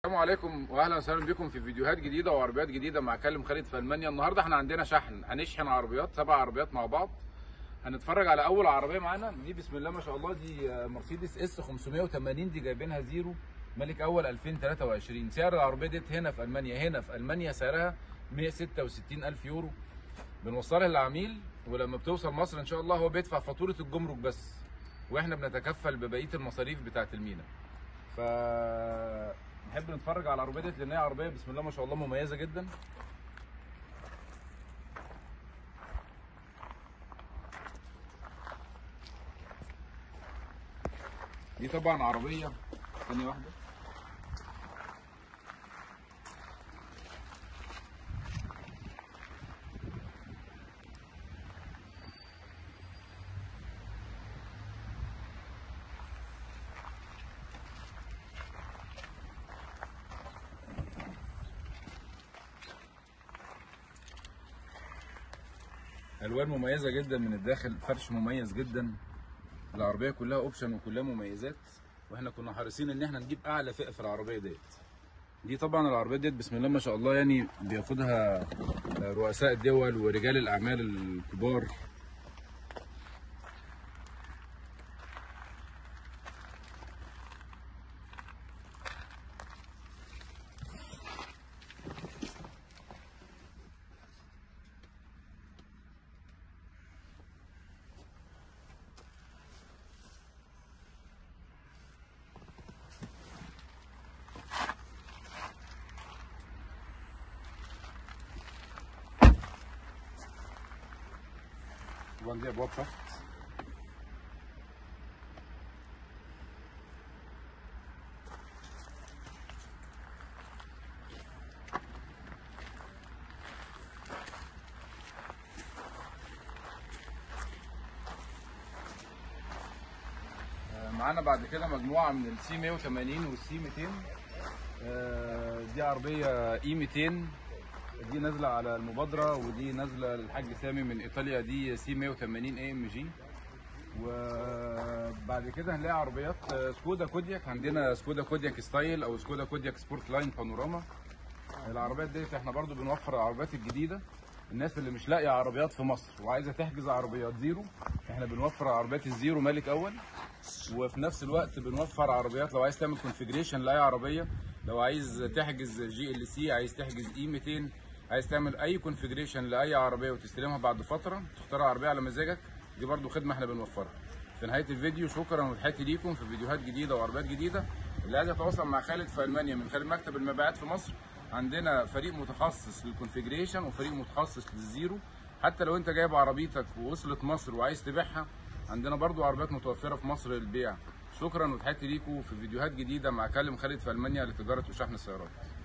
السلام عليكم واهلا وسهلا بكم في فيديوهات جديده وعربيات جديده مع كلم خالد في المانيا النهارده احنا عندنا شحن هنشحن عربيات سبع عربيات مع بعض هنتفرج على اول عربيه معانا دي بسم الله ما شاء الله دي مرسيدس اس 580 دي جايبينها زيرو ملك اول 2023 سعر العربيه ديت هنا في المانيا هنا في المانيا سعرها 166 الف يورو بنوصلها للعميل ولما بتوصل مصر ان شاء الله هو بيدفع فاتوره الجمرك بس واحنا بنتكفل ببقيه المصاريف بتاعه المينا ف نحب نتفرج على العربيه ديت لان هي عربيه بسم الله ما شاء الله مميزه جدا دي طبعا عربيه ثانيه واحده الوان مميزه جدا من الداخل فرش مميز جدا العربيه كلها اوبشن وكلها مميزات واحنا كنا حريصين ان احنا نجيب اعلى فئه في العربيه ديت دي طبعا العربيه ديت بسم الله ما شاء الله يعني بياخدها رؤساء الدول ورجال الاعمال الكبار طبعا دي ابواب شفط معانا بعد كده مجموعه من السي 180 والسي 200 دي عربيه اي 200 دي نازله على المبادره ودي نازله للحاج سامي من ايطاليا دي سي 180 اي ام جي وبعد كده هنلاقي عربيات سكودا كودياك عندنا سكودا كودياك ستايل او سكودا كودياك سبورت لاين بانوراما العربيات ديت احنا برضو بنوفر العربيات الجديده الناس اللي مش لاقيه عربيات في مصر وعايزه تحجز عربيات زيرو احنا بنوفر عربيات الزيرو مالك اول وفي نفس الوقت بنوفر عربيات لو عايز تعمل كونفيجريشن لاي عربيه لو عايز تحجز جي ال سي عايز تحجز اي 200 عايز تعمل اي كونفيجريشن لاي عربيه وتستلمها بعد فتره تختار عربيه على مزاجك دي برضو خدمه احنا بنوفرها في نهايه الفيديو شكرا وتحياتي ليكم في فيديوهات جديده وعربيات جديده اللي عايز يتواصل مع خالد في المانيا من خلال مكتب المبيعات في مصر عندنا فريق متخصص للكونفيجريشن وفريق متخصص للزيرو حتى لو انت جايب عربيتك ووصلت مصر وعايز تبيعها عندنا برضو عربيات متوفره في مصر للبيع شكرا وتحياتي ليكم في فيديوهات جديده مع كلم خالد في المانيا لتجاره وشحن السيارات